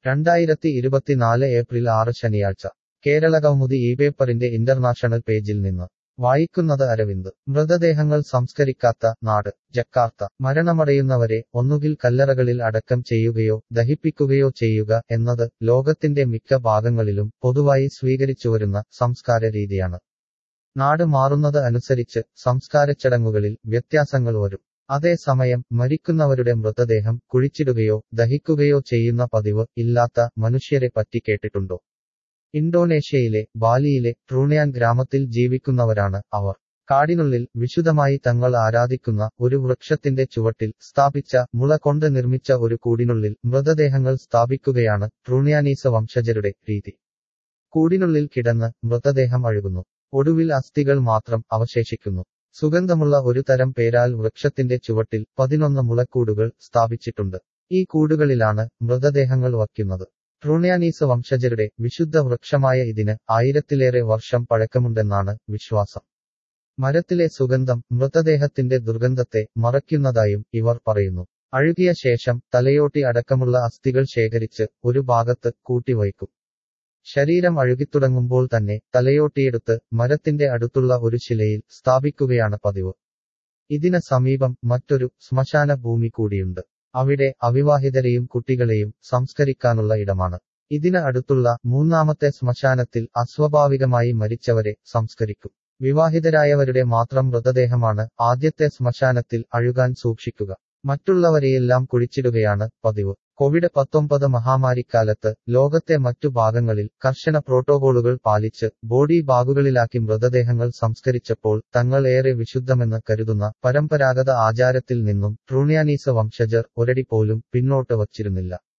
രണ്ടായിരത്തി ഇരുപത്തിനാല് ഏപ്രിൽ ആറ് ശനിയാഴ്ച കേരളകൗമുദി ഈ പേപ്പറിന്റെ ഇന്റർനാഷണൽ പേജിൽ നിന്ന് വായിക്കുന്നത് അരവിന്ദ് മൃതദേഹങ്ങൾ സംസ്കരിക്കാത്ത നാട് ജക്കാർത്ത മരണമടയുന്നവരെ ഒന്നുകിൽ കല്ലറകളിൽ അടക്കം ചെയ്യുകയോ ദഹിപ്പിക്കുകയോ ചെയ്യുക എന്നത് ലോകത്തിന്റെ മിക്ക ഭാഗങ്ങളിലും പൊതുവായി സ്വീകരിച്ചുവരുന്ന സംസ്കാര രീതിയാണ് നാട് മാറുന്നത് അനുസരിച്ച് സംസ്കാരച്ചടങ്ങുകളിൽ വ്യത്യാസങ്ങൾ വരും അതേസമയം മരിക്കുന്നവരുടെ മൃതദേഹം കുഴിച്ചിടുകയോ ദഹിക്കുകയോ ചെയ്യുന്ന പതിവ് ഇല്ലാത്ത മനുഷ്യരെ പറ്റി കേട്ടിട്ടുണ്ടോ ഇന്തോനേഷ്യയിലെ ബാലിയിലെ ട്രൂണിയാൻ ഗ്രാമത്തിൽ ജീവിക്കുന്നവരാണ് അവർ കാടിനുള്ളിൽ വിശുദ്ധമായി തങ്ങൾ ആരാധിക്കുന്ന ഒരു വൃക്ഷത്തിന്റെ ചുവട്ടിൽ സ്ഥാപിച്ച മുള കൊണ്ട് നിർമ്മിച്ച ഒരു കൂടിനുള്ളിൽ മൃതദേഹങ്ങൾ സ്ഥാപിക്കുകയാണ് ട്രൂണിയാനീസ വംശജരുടെ രീതി കൂടിനുള്ളിൽ കിടന്ന് മൃതദേഹം അഴുകുന്നു ഒടുവിൽ അസ്ഥികൾ മാത്രം അവശേഷിക്കുന്നു സുഗന്ധമുള്ള ഒരു തരം പേരാൽ വൃക്ഷത്തിന്റെ ചുവട്ടിൽ പതിനൊന്ന് മുളക്കൂടുകൾ സ്ഥാപിച്ചിട്ടുണ്ട് ഈ കൂടുകളിലാണ് മൃതദേഹങ്ങൾ വയ്ക്കുന്നത് ട്രൂണിയാനീസ് വംശജരുടെ വിശുദ്ധ വൃക്ഷമായ ഇതിന് ആയിരത്തിലേറെ വർഷം പഴക്കമുണ്ടെന്നാണ് വിശ്വാസം മരത്തിലെ സുഗന്ധം മൃതദേഹത്തിന്റെ ദുർഗന്ധത്തെ മറയ്ക്കുന്നതായും ഇവർ പറയുന്നു അഴുകിയ ശേഷം തലയോട്ടി അടക്കമുള്ള അസ്ഥികൾ ശേഖരിച്ച് ഒരു ഭാഗത്ത് കൂട്ടിവയ്ക്കും ശരീരം അഴുകിത്തുടങ്ങുമ്പോൾ തന്നെ തലയോട്ടിയെടുത്ത് മരത്തിന്റെ അടുത്തുള്ള ഒരു ശിലയിൽ സ്ഥാപിക്കുകയാണ് പതിവ് ഇതിന് സമീപം മറ്റൊരു ശ്മശാന ഭൂമി കൂടിയുണ്ട് അവിടെ അവിവാഹിതരെയും കുട്ടികളെയും സംസ്കരിക്കാനുള്ള ഇടമാണ് ഇതിന് അടുത്തുള്ള മൂന്നാമത്തെ ശ്മശാനത്തിൽ അസ്വാഭാവികമായി മരിച്ചവരെ സംസ്കരിക്കും വിവാഹിതരായവരുടെ മാത്രം മൃതദേഹമാണ് ആദ്യത്തെ ശ്മശാനത്തിൽ അഴുകാൻ സൂക്ഷിക്കുക മറ്റുള്ളവരെയെല്ലാം കുഴിച്ചിടുകയാണ് പതിവ് കോവിഡ് പത്തൊമ്പത് മഹാമാരിക്കാലത്ത് ലോകത്തെ മറ്റു ഭാഗങ്ങളിൽ കർശന പ്രോട്ടോകോളുകൾ പാലിച്ച് ബോഡി ബാഗുകളിലാക്കി മൃതദേഹങ്ങൾ സംസ്കരിച്ചപ്പോൾ തങ്ങൾ ഏറെ വിശുദ്ധമെന്ന് കരുതുന്ന പരമ്പരാഗത ആചാരത്തിൽ നിന്നും ട്രൂണിയാനീസ വംശജർ ഒരടി പോലും പിന്നോട്ട് വച്ചിരുന്നില്ല